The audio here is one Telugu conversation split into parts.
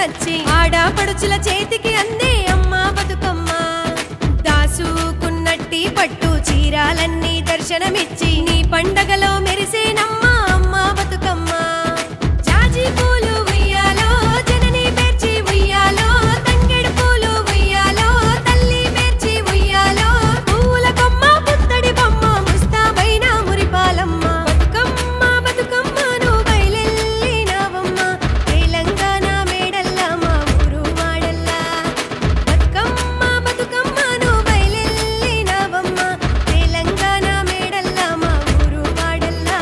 నచ్చి ఆడపడుచుల చేతికి అందే అమ్మా బతుకమ్మ దాసుకున్నట్టి పట్టు చీరాలన్నీ దర్శనమిచ్చి నీ పండగలో మెరిసేనమ్మా అమ్మా బతుకమ్మ జాజి పూలు ఉయ్యాలో జనని పేర్చి ఉయ్యాలో తంగెడు పూలు ఉయ్యాలో తల్లి పేర్చి ఉయ్యాలో పూల కొమ్మ పుత్తడి బొమ్మ ముస్తాబైన మురిపాలమ్మ బతుకమ్మ బతుకమ్మ నువ్వు బయలెల్లినావమ్మ తెలంగాణ మేడల్లా మా ఊరు వాడల్లా బతుకమ్మ బతుకమ్మ నువ్వు బయలెల్లినావమ్మ తెలంగాణ మేడల్లా మా ఊరు వాడల్లా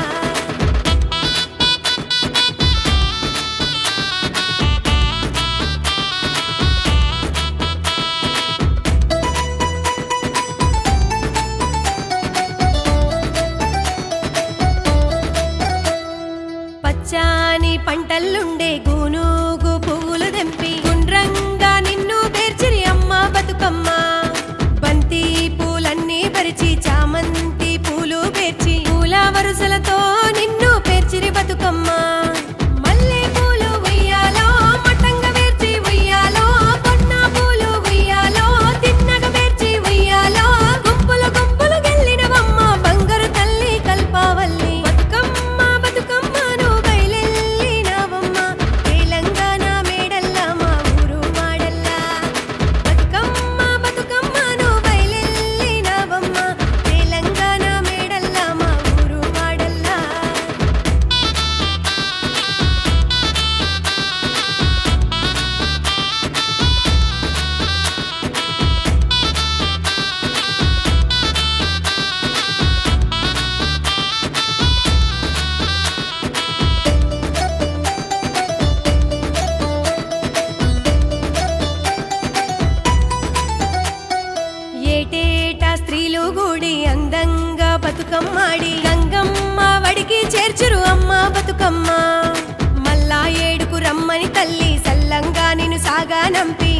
పచ్చాని పంటల్లుండే గూనూగు పువ్వులు తెంపి గుండ్రంగా నిన్ను పేర్చిరి అమ్మ బతుకమ్మ బంతి పూలన్నీ పరిచి చామంతి పూలు పేర్చి పూల వరుసలతో నిన్ను పేర్చిరి బతుకమ్మ మల్లె పూలు ఉయ్యాలో మట్టంగా పేర్చి ఉయ్యాలో కొన్న పూలు ఉయ్యాలో తిన్నగా పేర్చి ఉయ్యాలో గుంపులు గుంపులు గెల్లినవమ్మ బంగారు తల్లి కల్పావల్లి బతుకమ్మ బతుకమ్మ నువ్వు బయలెల్లినావమ్మ తెలంగాణ మేడల్లా మా ఊరు వాడల్లా బతుకమ్మ బతుకమ్మ నువ్వు బయలెల్లినావమ్మ తెలంగాణ మేడల్లా మా ఊరు వాడల్లా ఏటేటా స్త్రీలు గుడి అందంగా బతుకమ్మాడి గంగమ్మ వడికి చేర్చురు అమ్మ బతుకమ్మ మల్లా ఏడుకు రమ్మని తల్లి సల్లంగా నిన్ను సాగా నంపి